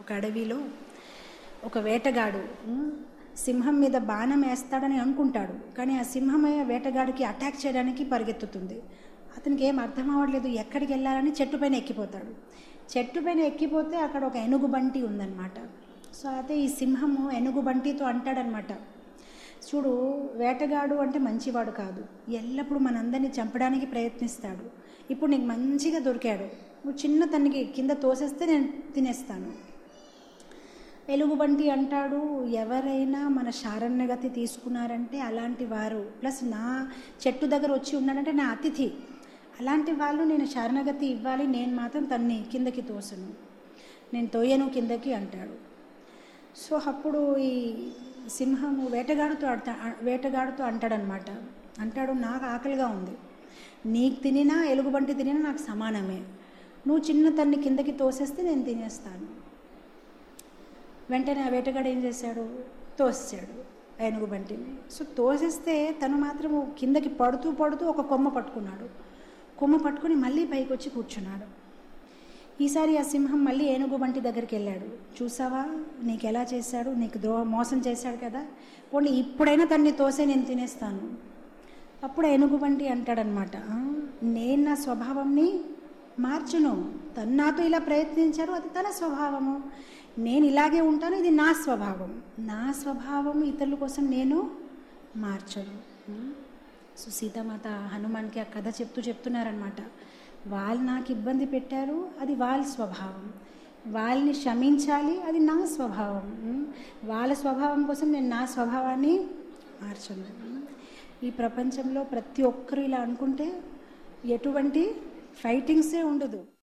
ఒక అడవిలో ఒక వేటగాడు ఉమ్, సింహం మీద బాణం వేస్తాడని అనుకుంటాడు కానీ ఆ సింహమే వేటగాడికి అటాక్ చేయడానికి పరిగెత్తుతుంది అతనికి ఏం అర్థం అవ్వట్లేదు ఎక్కడికి వెళ్ళాలని చెట్టు పైన ఎక్కిపోతాడు చెట్టు పైన ఎక్కిపోతే అక్కడ ఒక ఎనుగు బంటి ఉందన్నమాట సో అయితే ఈ సింహము ఎనుగు బంటితో అంటాడనమాట చూడు వేటగాడు అంటే మంచివాడు కాదు ఎల్లప్పుడూ మనందరినీ చంపడానికి ప్రయత్నిస్తాడు ఇప్పుడు నీకు మంచిగా దొరికాడు నువ్వు చిన్న తనకి కింద తోసేస్తే నేను తినేస్తాను ఎలుగుబంటి అంటాడు ఎవరైనా మన శారణ్యగతి తీసుకున్నారంటే అలాంటి వారు ప్లస్ నా చెట్టు దగ్గర వచ్చి ఉన్నాడంటే నా అతిథి అలాంటి వాళ్ళు నేను శరణగతి ఇవ్వాలి నేను మాత్రం తన్ని కిందకి తోసను నేను తోయను కిందకి అంటాడు సో అప్పుడు ఈ సింహము వేటగాడుతో ఆడతా వేటగాడుతో అంటాడనమాట అంటాడు నాకు ఆకలిగా ఉంది నీకు తినినా ఎలుగుబంటి తినినా నాకు సమానమే నువ్వు చిన్న తన్ని కిందకి తోసేస్తే నేను తినేస్తాను వెంటనే ఆ వేటగాడు ఏం చేశాడు తోసాడు ఏనుగు బంటిని సో తోసేస్తే తను మాత్రము కిందకి పడుతూ పడుతూ ఒక కొమ్మ పట్టుకున్నాడు కొమ్మ పట్టుకుని మళ్ళీ పైకి వచ్చి కూర్చున్నాడు ఈసారి ఆ సింహం మళ్ళీ ఏనుగు బంటి దగ్గరికి వెళ్ళాడు చూసావా నీకు ఎలా చేశాడు నీకు ద్రోహ మోసం చేశాడు కదా పోనీ ఇప్పుడైనా తన్ని తోసే నేను తినేస్తాను అప్పుడు ఏనుగు బంటి అంటాడనమాట "ఆ, నేను నా స్వభావంని మార్చును తను నాతో ఇలా ప్రయత్నించారు అది తన స్వభావము నేను ఇలాగే ఉంటాను ఇది నా స్వభావం నా స్వభావం ఇతరుల కోసం నేను మార్చను ఉం? సో సీతామాత హనుమాన్కి ఆ కథ చెప్తూ చెప్తున్నారనమాట వాళ్ళు నాకు ఇబ్బంది పెట్టారు అది వాళ్ళ స్వభావం వాళ్ళని క్షమించాలి అది నా స్వభావం ఉం? వాళ్ళ స్వభావం కోసం నేను నా స్వభావాన్ని మార్చను ఉం? ఈ ప్రపంచంలో ప్రతి ఒక్కరు ఇలా అనుకుంటే ఎటువంటి ఫైటింగ్సే ఉండదు